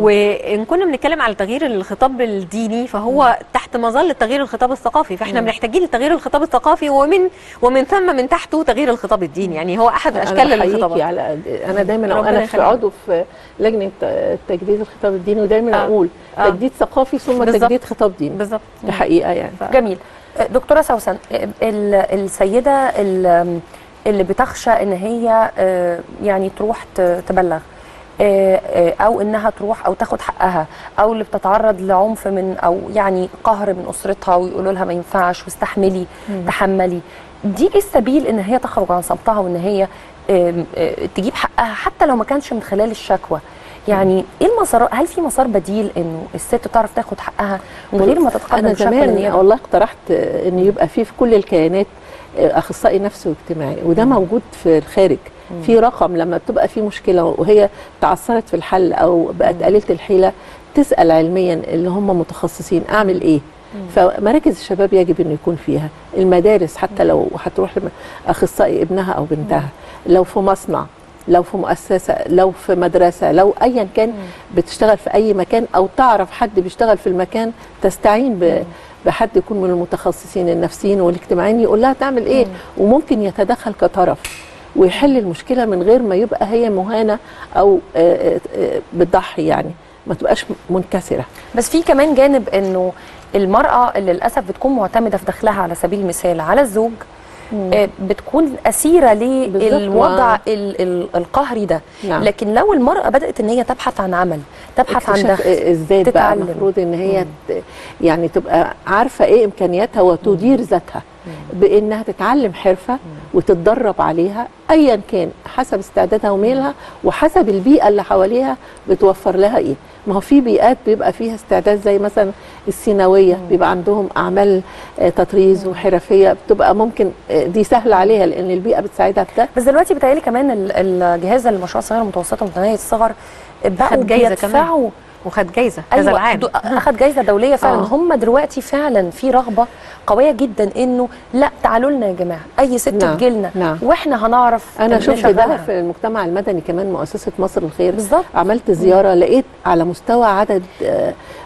وان كنا بنتكلم على تغيير الخطاب الديني فهو تحت مظله تغيير الخطاب الثقافي فاحنا محتاجين لتغيير الخطاب الثقافي ومن ومن ثم من تحته تغيير الخطاب الديني يعني هو احد أنا اشكال بحييكي الخطابات على انا دايما ربنا انا في يخليك. عضو في لجنه تجديد الخطاب الديني ودايما آه. اقول آه. تجديد ثقافي ثم بالظبط. تجديد خطاب ديني بالظبط دي حقيقه يعني جميل دكتوره سوسن ال- السيده ال- اللي بتخشى ان هي آه، يعني تروح ت- تبلغ آه، آه، او انها تروح او تاخد حقها او اللي بتتعرض لعنف من او يعني قهر من اسرتها ويقولوا لها ما ينفعش واستحملي تحملي دي ايه السبيل ان هي تخرج عن صمتها وان هي آم، آه، تجيب حقها حتى لو ما كانش من خلال الشكوى يعني ايه المسار هل في مسار بديل انه الست تعرف تاخد حقها من غير ما تتقدم انا بشكوى زمان للنيابه والله اقترحت آه، ان يبقى في في كل الكيانات آه، اخصائي نفسي واجتماعي وده موجود في الخارج في رقم لما بتبقى في مشكله وهي تعثرت في الحل او بقت قليله الحيله تسال علميا اللي هم متخصصين اعمل ايه فمراكز الشباب يجب انه يكون فيها المدارس حتى لو هتروح لم- اخصائي ابنها او بنتها لو في مصنع لو في مؤسسه لو في مدرسه لو ايا كان بتشتغل في اي مكان او تعرف حد بيشتغل في المكان تستعين ب بحد يكون من المتخصصين النفسيين والاجتماعيين يقول لها تعمل ايه وممكن يتدخل كطرف ويحل المشكله من غير ما يبقى هي مهانه او آه، آه، بتضحي يعني ما تبقاش منكسره بس في كمان جانب انه المراه اللي للاسف بتكون معتمده في دخلها على سبيل المثال على الزوج آه، بتكون اسيره بالظبط، للوضع ما- ال- ال- القهري ده نعم. لكن لو المراه بدات ان هي تبحث عن عمل تبحث عن اكتشاف دخل الذات بقى تتعلم. المفروض ان هي ت- يعني تبقى عارفه ايه امكانياتها وتدير ذاتها بانها تتعلم حرفه وتتدرب عليها ايا كان حسب استعدادها وميلها وحسب البيئه اللي حواليها بتوفر لها ايه ما هو في بيئات بيبقى فيها استعداد زي مثلا السيناويه بيبقى عندهم اعمال آه، تطريز وحرفيه بتبقى ممكن آه، دي سهله عليها لان البيئه بتساعدها في ده بس دلوقتي بتهيألي كمان ال- الجهاز المشروع الصغير المتوسطه ومتناهيه الصغر بقوا خد جايزة كمان. بيدفعوا وخد جايزه هذا ايوه العام دو- اخد جايزه دوليه فعلا آه. هم دلوقتي فعلا في رغبه قويه جدا انه لا تعالوا لنا يا جماعه اي ست نعم، تجيلنا نعم. واحنا هنعرف انا شفت ده نشغلها. في المجتمع المدني كمان مؤسسه مصر الخير بالظبط. عملت زياره لقيت على مستوى عدد آه،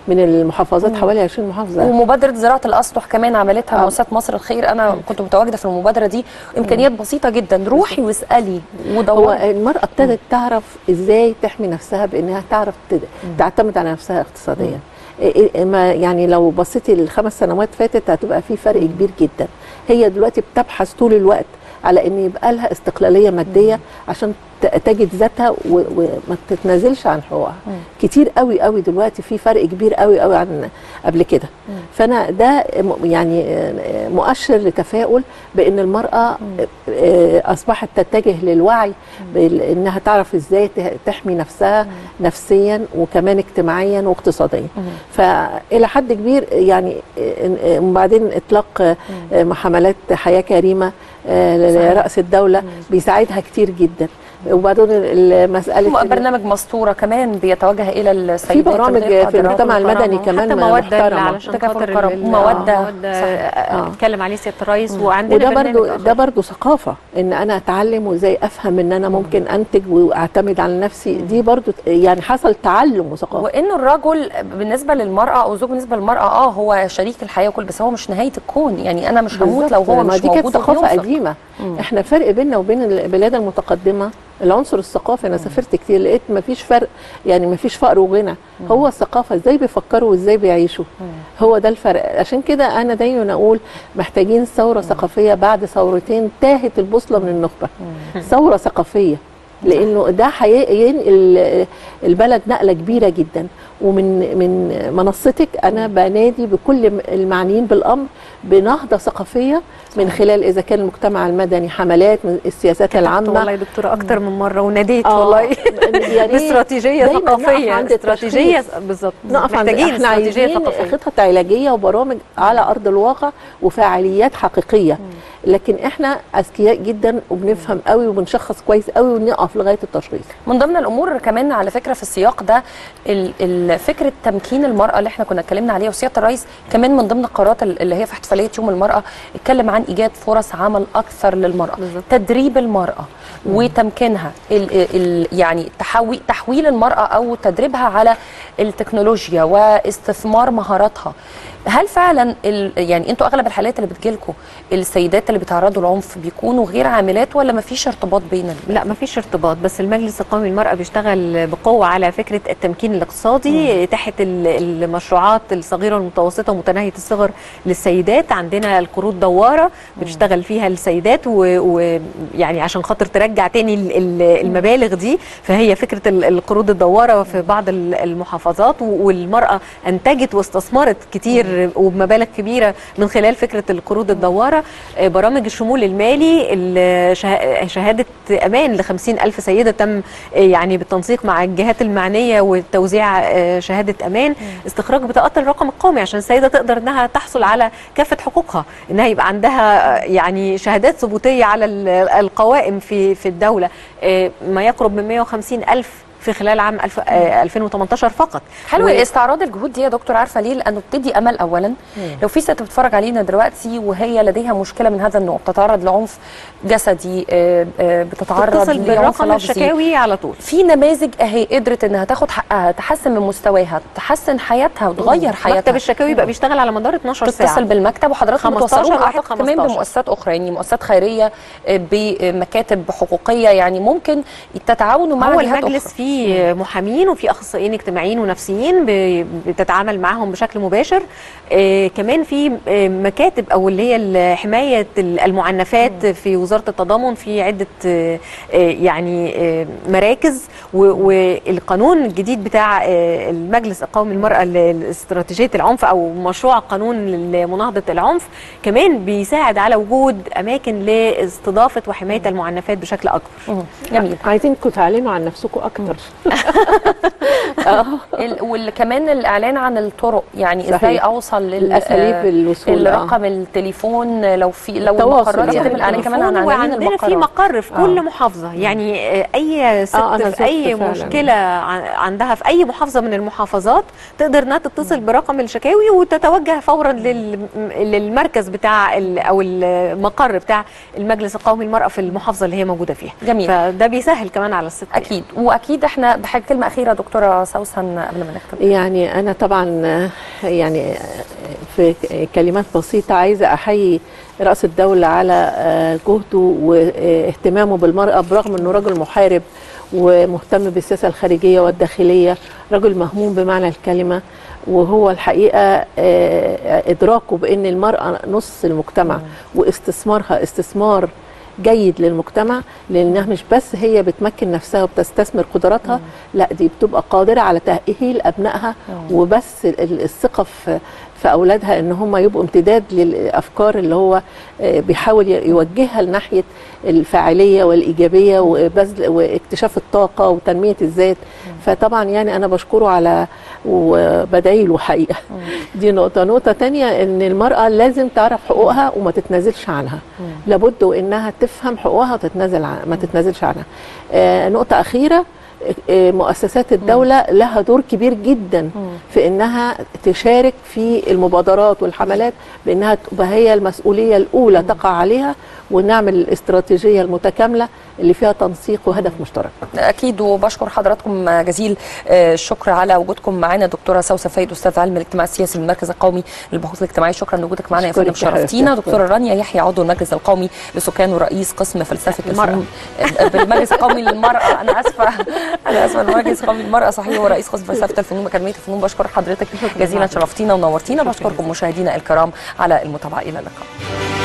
من المحافظات حوالي 20 محافظه ومبادره زراعه الاسطح كمان عملتها آه. مؤسسه مصر الخير انا كنت متواجده في المبادره دي امكانيات بسيطه جدا روحي واسالي هو ودوري المرأة ابتدت تعرف ازاي تحمي نفسها بانها تعرف تد- تعتمد على نفسها اقتصاديا إيه- إيه- ما يعني لو بصيتي الخمس سنوات فاتت هتبقى في فرق كبير جدا هي دلوقتي بتبحث طول الوقت على ان يبقى لها استقلاليه ماديه عشان ت- تجد ذاتها و- وما تتنازلش عن حقوقها كتير قوي قوي دلوقتي في فرق كبير قوي قوي عن قبل كده فانا ده م- يعني آه، مؤشر لتفاؤل بان المراه آه، اصبحت تتجه للوعي بال- انها تعرف ازاي ته- تحمي نفسها نفسيا وكمان اجتماعيا واقتصاديا فالى حد كبير يعني آه، آه، وبعدين اطلاق آه، حملات حياه كريمه آه، لراس الدوله بيساعدها كتير جدا وبعدين المساله برنامج مسطوره كمان بيتوجه الى في السيدات برامج الغير في قادرات. المجتمع المدني حتى كمان مودة محترمة. علشان تكافل خاطر الكرم. ال- مودة. مودة صح. آه، آه. اتكلم عليه سياده الرئيس وعندنا وده برنامج برضو آخر. ده برضو ثقافه ان انا اتعلم وازاي افهم ان انا ممكن انتج واعتمد على نفسي دي برضو يعني حصل تعلم وثقافه وان الرجل بالنسبه للمراه او الزوج بالنسبه للمراه اه هو شريك الحياه كل بس هو مش نهايه الكون يعني انا مش هموت لو بالظبط. هو ما مش دي كانت موجود ثقافه وبينفق. قديمه احنا الفرق بيننا وبين البلاد المتقدمه العنصر الثقافي انا سافرت كتير لقيت ما فيش فرق يعني ما فيش فقر وغنى هو الثقافه ازاي بيفكروا وازاي بيعيشوا هو ده الفرق عشان كده انا دايما اقول محتاجين ثوره ثقافيه بعد ثورتين تاهت البوصله من النخبه ثوره ثقافيه لانه ده هينقل البلد نقله كبيره جدا ومن من منصتك انا بنادي بكل المعنيين بالامر بنهضه ثقافيه من خلال اذا كان المجتمع المدني حملات من السياسات كتبت العامه والله يا دكتوره اكتر من مره وناديت آه، والله يا ريت باستراتيجيه دايماً نقف ثقافيه عند استراتيجيه التشخيص. بالظبط نقف عند محتاجين احنا استراتيجيه عايزين ثقافيه خطط علاجيه وبرامج على ارض الواقع وفعاليات حقيقيه لكن احنا اذكياء جدا وبنفهم قوي وبنشخص كويس قوي ونقف لغايه التشخيص من ضمن الامور كمان على فكره في السياق ده ال- ال- فكره تمكين المراه اللي احنا كنا اتكلمنا عليها وسياده الرئيس كمان من ضمن القرارات ال- اللي هي في احتفاليه يوم المراه اتكلم عن ايجاد فرص عمل اكثر للمراه بالظبط. تدريب المراه وتمكينها ال ال يعني تحوي تحويل المراه او تدريبها على التكنولوجيا واستثمار مهاراتها هل فعلا ال يعني انتوا اغلب الحالات اللي بتجيلكم السيدات اللي بيتعرضوا للعنف بيكونوا غير عاملات ولا ما فيش ارتباط بين ال- لا ما فيش ارتباط بس المجلس القومي للمرأة بيشتغل بقوة على فكرة التمكين الاقتصادي تحت ال- المشروعات الصغيرة والمتوسطة ومتناهية الصغر للسيدات عندنا القروض دوارة بتشتغل فيها السيدات ويعني عشان خاطر ترجع تاني ال- ال- المبالغ دي فهي فكرة ال- القروض الدوارة في بعض ال- المحافظات و- والمرأة أنتجت واستثمرت كتير وبمبالغ كبيرة من خلال فكرة القروض الدوارة آه، برامج الشمول المالي ال- شه- شهادة أمان ل ألف سيدة تم آه، يعني بالتنسيق مع الجهات المعنية وتوزيع آه، شهادة أمان استخراج بطاقات الرقم القومي عشان السيدة تقدر أنها تحصل على كافة حقوقها أنها يبقى عندها آه، يعني شهادات ثبوتية على ال- القوائم في في الدولة آه، ما يقرب من 150 ألف في خلال عام الف- آه، 2018 فقط حلو و- استعراض الجهود دي يا دكتور عارفه ليه لانه بتدي امل اولا لو في ست بتتفرج علينا دلوقتي وهي لديها مشكله من هذا النوع بتتعرض لعنف جسدي آه، آه، بتتعرض تتصل لعنف بالرقم لفظي الشكاوي على طول في نماذج اهي قدرت انها تاخد حقها تحسن من مستواها تحسن حياتها وتغير حياتها مكتب الشكاوي بقى بيشتغل على مدار 12 ساعة تتصل بالمكتب وحضراتكم 15 بتوصلوا واحد اعتقد كمان 15. بمؤسسات اخرى يعني مؤسسات خيريه آه، بمكاتب حقوقيه يعني ممكن تتعاونوا مع هو جهات المجلس أخرى. فيه محامين وفي اخصائيين اجتماعيين ونفسيين ب- بتتعامل معاهم بشكل مباشر آه كمان في آه مكاتب او اللي هي حمايه المعنفات في وزاره التضامن في عده آه آه، يعني آه مراكز و- والقانون الجديد بتاع آه المجلس القومي للمراه ل- لاستراتيجيه العنف او مشروع قانون لمناهضه العنف كمان بيساعد على وجود اماكن لاستضافه وحمايه المعنفات بشكل اكبر مم. جميل عايزينكم تعلنوا عن نفسكم اكتر ال- وكمان الاعلان عن الطرق يعني صحيح. ازاي اوصل لل الأساليب آه، الوصول، آه. الرقم التليفون لو في لو التواصل المقرات يعني. يتم الاعلان كمان عن عناوين وعندنا في المقرات مقر في آه. كل محافظه يعني آه، اي ست آه، أنا في زرت اي فعلاً. مشكله ع- عندها في اي محافظه من المحافظات تقدر انها تتصل برقم الشكاوي وتتوجه فورا لل- للمركز بتاع ال- او المقر بتاع المجلس القومي للمراه في المحافظه اللي هي موجوده فيها جميل. فده بيسهل كمان على الست اكيد واكيد احنا احنا بحاجه كلمه اخيره دكتوره سوسن قبل ما نختم يعني انا طبعا آه، يعني آه، في كلمات بسيطه عايزه احيي راس الدوله على آه، جهده واهتمامه بالمراه برغم انه رجل محارب ومهتم بالسياسه الخارجيه والداخليه رجل مهموم بمعنى الكلمه وهو الحقيقه آه، ادراكه بان المراه نص المجتمع واستثمارها استثمار جيد للمجتمع لانها مش بس هي بتمكن نفسها وبتستثمر قدراتها لا دي بتبقى قادره على تاهيل ابنائها وبس ال- الثقه في في اولادها ان هم يبقوا امتداد للافكار اللي هو آه، بيحاول ي- يوجهها لناحيه الفاعليه والايجابيه وبذل واكتشاف الطاقه وتنميه الذات فطبعا يعني انا بشكره على وبدعي له حقيقه دي نقطه نقطه تانية ان المراه لازم تعرف حقوقها وما تتنازلش عنها لابد وانها تفهم حقوقها وتتنازل عن ما تتنازلش عنها آه نقطه اخيره آه، مؤسسات الدولة لها دور كبير جدا في انها تشارك في المبادرات والحملات بانها تبقى هي المسؤولية الاولى تقع عليها ونعمل الاستراتيجية المتكاملة اللي فيها تنسيق وهدف مشترك اكيد وبشكر حضراتكم جزيل آه، الشكر على وجودكم معنا دكتوره سوسه فايد استاذ علم الاجتماع السياسي بالمركز القومي للبحوث الاجتماعيه شكرا لوجودك معنا يا أشكرك فندم يا حبيبتي، شرفتينا أشكرك. دكتوره رانيا يحيى عضو المجلس القومي لسكان ورئيس قسم فلسفه المرأة. الفنون آه، بالمجلس القومي للمراه انا اسفه انا اسفه المجلس القومي للمراه صحيح ورئيس قسم فلسفه الفنون باكاديميه الفنون بشكر حضرتك جزيلا شرفتينا ونورتينا بشكركم مشاهدينا الكرام على المتابعه الى اللقاء